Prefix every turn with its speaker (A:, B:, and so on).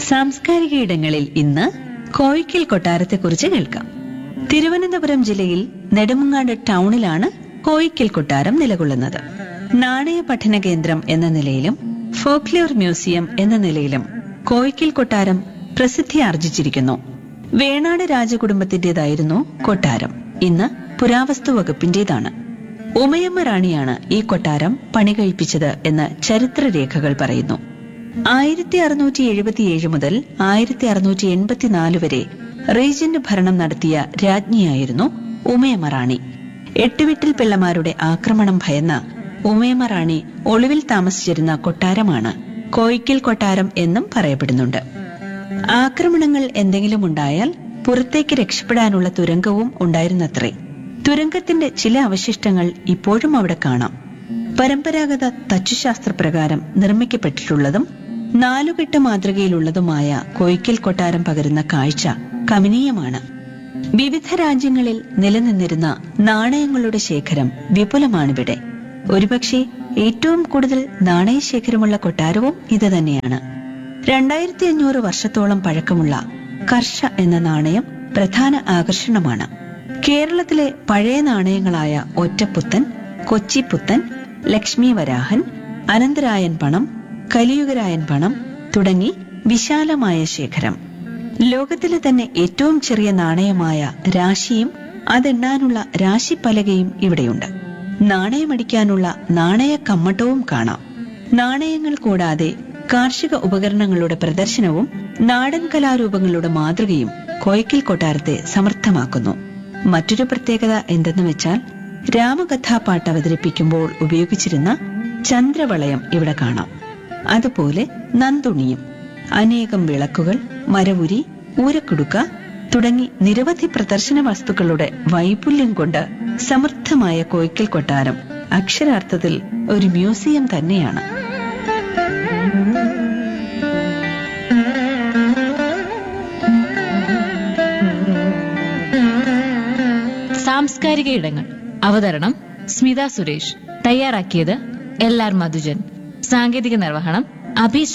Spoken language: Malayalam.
A: സാംസ്കാരിക ഇടങ്ങളിൽ ഇന്ന് കോയിക്കൽ കൊട്ടാരത്തെക്കുറിച്ച് കേൾക്കാം തിരുവനന്തപുരം ജില്ലയിൽ നെടുമങ്ങാട് ടൗണിലാണ് കോയിക്കൽ കൊട്ടാരം നിലകൊള്ളുന്നത് നാണയ പഠന കേന്ദ്രം എന്ന നിലയിലും ഫോക്ലിയർ മ്യൂസിയം എന്ന നിലയിലും കോയിക്കൽ കൊട്ടാരം പ്രസിദ്ധി ആർജിച്ചിരിക്കുന്നു വേണാട് രാജകുടുംബത്തിന്റേതായിരുന്നു കൊട്ടാരം ഇന്ന് പുരാവസ്തു വകുപ്പിന്റേതാണ് ഉമയമ്മ റാണിയാണ് ഈ കൊട്ടാരം പണികഴിപ്പിച്ചത് എന്ന് ചരിത്രരേഖകൾ പറയുന്നു ആയിരത്തി അറുന്നൂറ്റി എഴുപത്തിയേഴ് മുതൽ ആയിരത്തി അറുന്നൂറ്റി എൺപത്തിനാല് വരെ റീജന്റ് ഭരണം നടത്തിയ രാജ്ഞിയായിരുന്നു ഉമയമ്മ റാണി എട്ടുവിട്ടിൽ പിള്ളമാരുടെ ആക്രമണം ഭയന്ന ഉമയമ്മ റാണി ഒളിവിൽ താമസിച്ചിരുന്ന കൊട്ടാരമാണ് കോയിക്കൽ കൊട്ടാരം എന്നും പറയപ്പെടുന്നുണ്ട് ആക്രമണങ്ങൾ എന്തെങ്കിലും ഉണ്ടായാൽ പുറത്തേക്ക് രക്ഷപ്പെടാനുള്ള തുരങ്കവും ഉണ്ടായിരുന്നത്രേ തുരങ്കത്തിന്റെ ചില അവശിഷ്ടങ്ങൾ ഇപ്പോഴും അവിടെ കാണാം പരമ്പരാഗത തച്ചുശാസ്ത്രപ്രകാരം നിർമ്മിക്കപ്പെട്ടിട്ടുള്ളതും നാലുകെട്ട് മാതൃകയിലുള്ളതുമായ കോയിക്കൽ കൊട്ടാരം പകരുന്ന കാഴ്ച കമനീയമാണ് വിവിധ രാജ്യങ്ങളിൽ നിലനിന്നിരുന്ന നാണയങ്ങളുടെ ശേഖരം വിപുലമാണിവിടെ ഒരുപക്ഷെ ഏറ്റവും കൂടുതൽ നാണയശേഖരമുള്ള കൊട്ടാരവും ഇത് തന്നെയാണ് രണ്ടായിരത്തി അഞ്ഞൂറ് വർഷത്തോളം പഴക്കമുള്ള കർഷ എന്ന നാണയം പ്രധാന ആകർഷണമാണ് കേരളത്തിലെ പഴയ നാണയങ്ങളായ ഒറ്റപ്പുത്തൻ കൊച്ചിപ്പുത്തൻ ലക്ഷ്മി വരാഹൻ അനന്തരായൻ പണം കലിയുഗരായൻ പണം തുടങ്ങി വിശാലമായ ശേഖരം ലോകത്തിലെ തന്നെ ഏറ്റവും ചെറിയ നാണയമായ രാശിയും അതെണ്ണാനുള്ള രാശിപ്പലകയും ഇവിടെയുണ്ട് നാണയമടിക്കാനുള്ള നാണയ കമ്മട്ടവും കാണാം നാണയങ്ങൾ കൂടാതെ കാർഷിക ഉപകരണങ്ങളുടെ പ്രദർശനവും നാടൻ കലാരൂപങ്ങളുടെ മാതൃകയും കോയിക്കൽ കൊട്ടാരത്തെ സമർത്ഥമാക്കുന്നു മറ്റൊരു പ്രത്യേകത എന്തെന്ന് വെച്ചാൽ രാമകഥാപാട്ട് അവതരിപ്പിക്കുമ്പോൾ ഉപയോഗിച്ചിരുന്ന ചന്ദ്രവളയം ഇവിടെ കാണാം അതുപോലെ നന്തുണിയും അനേകം വിളക്കുകൾ മരവുരി ഊരക്കുടുക്ക തുടങ്ങി നിരവധി പ്രദർശന വസ്തുക്കളുടെ വൈപുല്യം കൊണ്ട് സമൃദ്ധമായ കോയിക്കൽ കൊട്ടാരം അക്ഷരാർത്ഥത്തിൽ ഒരു മ്യൂസിയം തന്നെയാണ്
B: സാംസ്കാരിക ഇടങ്ങൾ അവതരണം സ്മിത സുരേഷ് തയ്യാറാക്കിയത് എൽ ആർ മധുജൻ സാങ്കേതിക നിർവഹണം അഭി